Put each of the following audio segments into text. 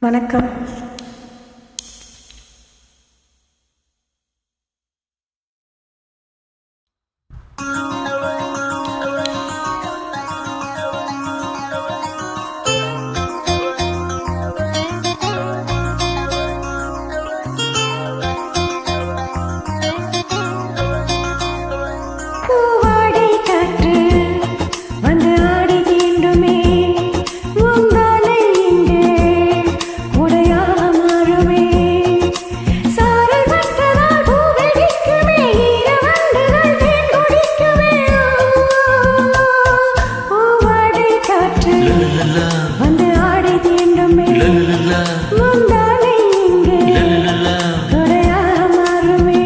வணக்கம் பூவாடை காற்று வந்து ஆடி தீண்டுமே முந்தானை இங்கே உடையாக மாறுமே சாரல் மற்றதால் பூவில் நிற்குமே ஈரவண்டுகள் தேன் குடிக்குமே பூவாடை காற்று வந்து ஆடி தீண்டுமே முந்தானை இங்கே உடையாக மாறுமே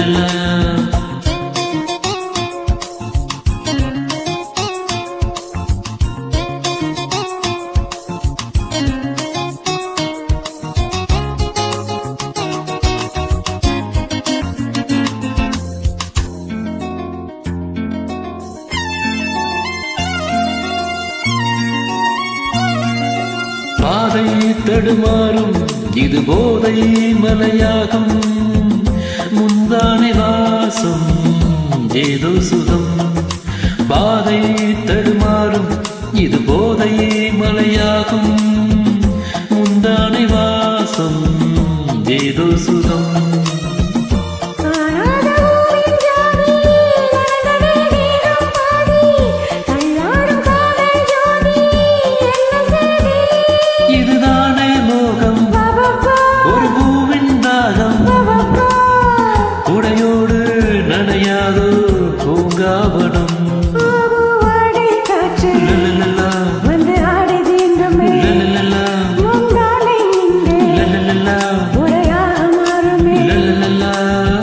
பாதை தடுமாறும் இது போதை மலையாகும் முந்தானை வாசம் ஏதோ சுகம் பாதை தடுமாறும் இது போதை மலையாகும் முந்தானை வாசம் ஏதோ சுகம் காணாத ஊரின் ஜாதி நடந்ததே வேகம் பாதி தள்ளாடும் காதல் ஜோதி என்ன செய்தி இதுதானே மோகம் பாபா ஒரு பூவின் தாகம் பாபா உடையோடு நனையாதோ பூங்காவனம் பூவாடை காற்று லலலலா, வந்து ஆடி தீண்டுமே லலலலா, முந்தானை இங்கே லலலலா, உடையாக மாறுமே லலலலா.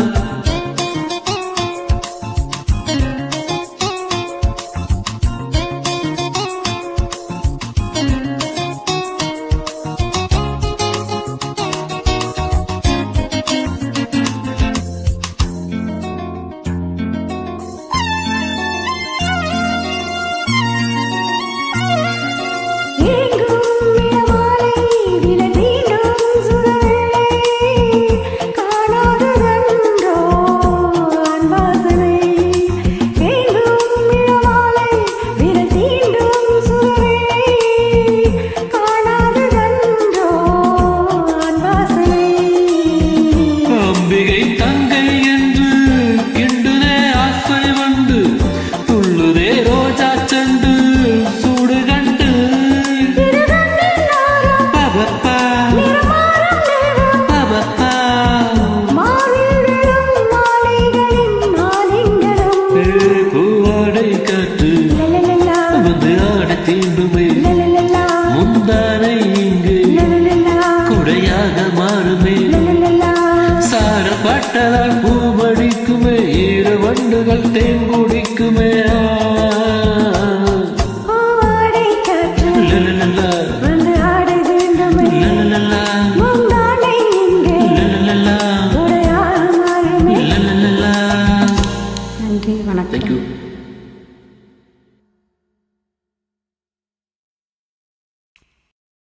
ஏங்கும் இளமாலை விலை தீண்டும் சுடர்வேளை காணாததன்றோ அன்பாசனை ஏங்கும் இளமாலை விலை தீண்டும் சுடர்வேளை காணாததன்றோ அன்பாசனை அம்பிகை தங்கை என்று கிண்டுதே ஆசை வந்து துள்ளுதே ரோஜா செண்டு சூடு கண்டு பபப்பா, பபப்பா. ஏ, பூவாடை காற்று வந்து ஆட தீண்டுமே முந்தானை இங்கு குடையாக மாறுமே சாரப்பட்டதால் பூவடிக்குமே ஈர வண்டுகள் தேன் குடிக்குமே ஆ